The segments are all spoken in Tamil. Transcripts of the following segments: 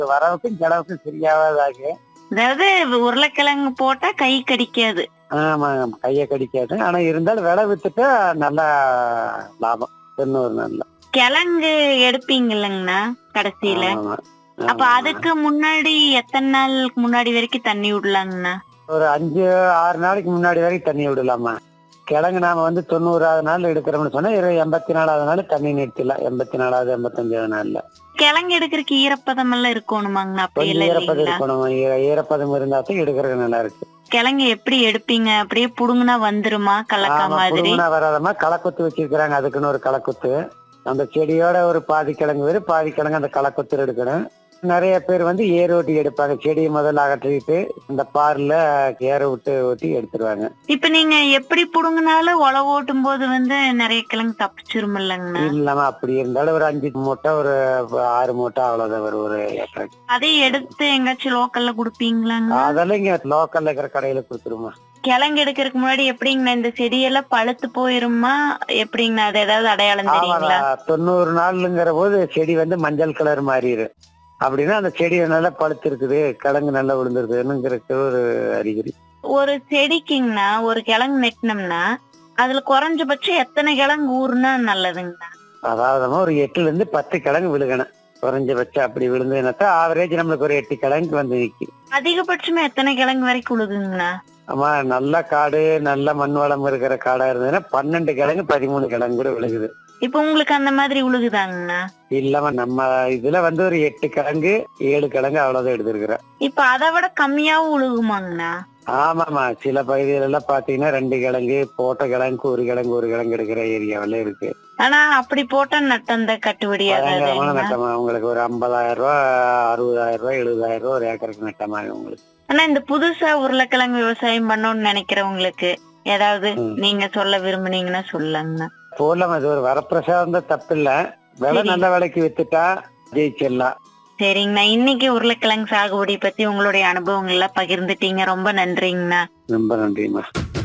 வரவுக்கும் செலவுக்கும் சரியாவதாக அதாவது உருளைக்கிழங்கு போட்டா கை கடிக்காது ஆமா கையை கடிக்காது ஆனா இருந்தாலும் விலை வித்துட்டா நல்லா லாபம் தொண்ணூறு நாள்ல கிழங்கு எடுப்பீங்க இல்லைங்கண்ணா கடைசியில ஆமா. அப்ப ஆமா. அதுக்கு முன்னாடி எத்தனை நாளுக்கு முன்னாடி வரைக்கும் தண்ணி விடலாங்கண்ணா ஒரு அஞ்சு ஆறு நாளைக்கு முன்னாடி வரைக்கும் தண்ணி விடலாமா கிழங்கு நாம வந்து தொண்ணூறாவது நாள் எடுக்கிறோம்னு சொன்னா இரு எண்பத்தி நாலாவது நாள் தண்ணி நிறுத்திடலாம் எண்பத்தி நாலாவது எண்பத்தஞ்சாவது நாள்ல கிழங்கு எடுக்கிறதுக்கு ஈரப்பதம் எல்லாம் இருக்கணுமாங்கண்ணா அப்படி கொஞ்சம் இல்ல ஈரப்பதம் இல்லைங்களா இருக்கணும் ஈர- ஈரப்பதம் இருந்தா தான் எடுக்கிறது நல்லா இருக்கு கிழங்கு எப்படி எடுப்பீங்க அப்படியே புடுங்குனா வந்துருமா கலக்கா ஆமா மாதிரி புடுங்கினா வராதமா களக்குத்து வச்சிருக்கிறாங்க அதுக்குன்னு ஒரு களக்குத்து அந்த செடியோட ஒரு பாதி கிழங்கு வரும் பாதி கிழங்கு அந்த களக்குத்துல எடுக்கணும் நிறைய பேர் வந்து ஏர் ஓட்டி எடுப்பாங்க செடியை முதல்ல அகற்றிட்டு இந்த பார்ல ஏற விட்டு ஓட்டி எடுத்துருவாங்க இப்ப நீங்க எப்படி புடுங்கினாலும் உழவு ஓட்டும் போது வந்து நிறைய கிழங்கு தப்பிச்சிரும் இல்லைங்கண்ணா இல்லாம அப்படி இருந்தாலும் ஒரு அஞ்சு மூட்டை ஒரு ஆறு மூட்டை அவ்வளவுதான் வரும் ஒரு ஏக்கருக்கு அதை எடுத்து எங்காச்சும் லோக்கல்ல குடுப்பீங்களாங்க அதெல்லாம் இங்க லோக்கல்ல இருக்கிற கடையில கொடுத்துருமா கிழங்கு எடுக்கிறதுக்கு முன்னாடி எப்படிங்கண்ணா இந்த செடியெல்லாம் பழுத்து போயிருமா எப்படிங்கண்ணா அது ஏதாவது அடையாளம் தெரியுங்களா ஆமா தொண்ணூறு நாளுங்கிற போது செடி வந்து மஞ்சள் கலர் மாறிடும் அப்படின்னா அந்த செடி நல்லா பழுத்து இருக்குது கிழங்கு நல்லா விழுந்துருக்குதுன்னுங்கிறது ஒரு அறிகுறி ஒரு செடிக்குங்கண்ணா ஒரு கிழங்கு நெட்டினோம்னா அதுல குறைஞ்சபட்சம் எத்தனை கிழங்கு ஊறுனா நல்லதுங்கண்ணா அதாவது ஒரு எட்டுல இருந்து பத்து கிழங்கு விழுகணும் குறைஞ்சபட்சம் அப்படி விழுந்ததுனாக்கா ஆவரேஜ் நம்மளுக்கு ஒரு எட்டு கிழங்கு வந்து நிக்கி அதிகபட்சமா எத்தனை கிழங்கு வரைக்கும் உழுகுங்கண்ணா ஆமா நல்ல காடு நல்ல மண் வளம் இருக்கிற காடா இருந்ததுன்னா பன்னெண்டு கிழங்கு பதிமூணு கிழங்கு கூட விழுகுது இப்ப உங்களுக்கு அந்த மாதிரி உழுகுதாங்கண்ணா இல்லாம நம்ம இதுல வந்து ஒரு எட்டு கிழங்கு ஏழு கிழங்கு அவ்வளவுதான் எடுத்திருக்கிறேன் இப்ப அதை விட கம்மியாவும் உழுகுமாங்கண்ணா ஆமாமா சில பகுதிகள் எல்லாம் பாத்தீங்கன்னா ரெண்டு கிழங்கு போட்ட கிழங்கு ஒரு கிழங்கு ஒரு கிழங்கு எடுக்கிற ஏரியாவில இருக்கு ஆனா அப்படி போட்டா நட்டம் தான் கட்டுப்படி பயங்கரமான ஆகாது நட்டமா உங்களுக்கு ஒரு ஐம்பதாயிரம் ரூபாய் அறுபதாயிரம் ரூபாய் எழுபதாயிரம் ரூபாய் ஒரு ஏக்கருக்கு நட்டமாகும் உங்களுக்கு ஆனா இந்த புதுசா உருளைக்கிழங்கு விவசாயம் பண்ணணும்னு நினைக்கிறவங்களுக்கு ஏதாவது ம். நீங்க சொல்ல விரும்புனீங்கன்னா சொல்லுங்கண்ணா போடலாம் அது ஒரு வரப்பிரசாதம் தான் தப்பு இல்ல விலை சரி. நல்ல விலைக்கு வித்துட்டா ஜெயிச்சிடலாம் சரிங்கண்ணா இன்னைக்கு உருளைக்கிழங்கு சாகுபடி பத்தி உங்களுடைய அனுபவங்கள் எல்லாம் பகிர்ந்துட்டீங்க ரொம்ப நன்றிங்கண்ணா ரொம்ப நன்றிம்மா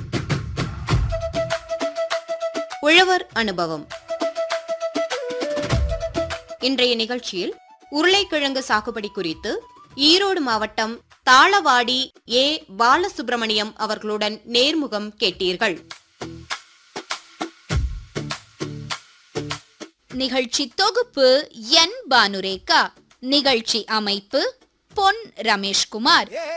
உழவர் அனுபவம் இன்றைய நிகழ்ச்சியில் உருளைக்கிழங்கு சாகுபடி குறித்து ஈரோடு மாவட்டம் தாளவாடி ஏ பாலசுப்பிரமணியம் அவர்களுடன் நேர்முகம் கேட்டீர்கள் நிகழ்ச்சி தொகுப்பு என் பானுரேகா நிகழ்ச்சி அமைப்பு பொன் ரமேஷ்குமார்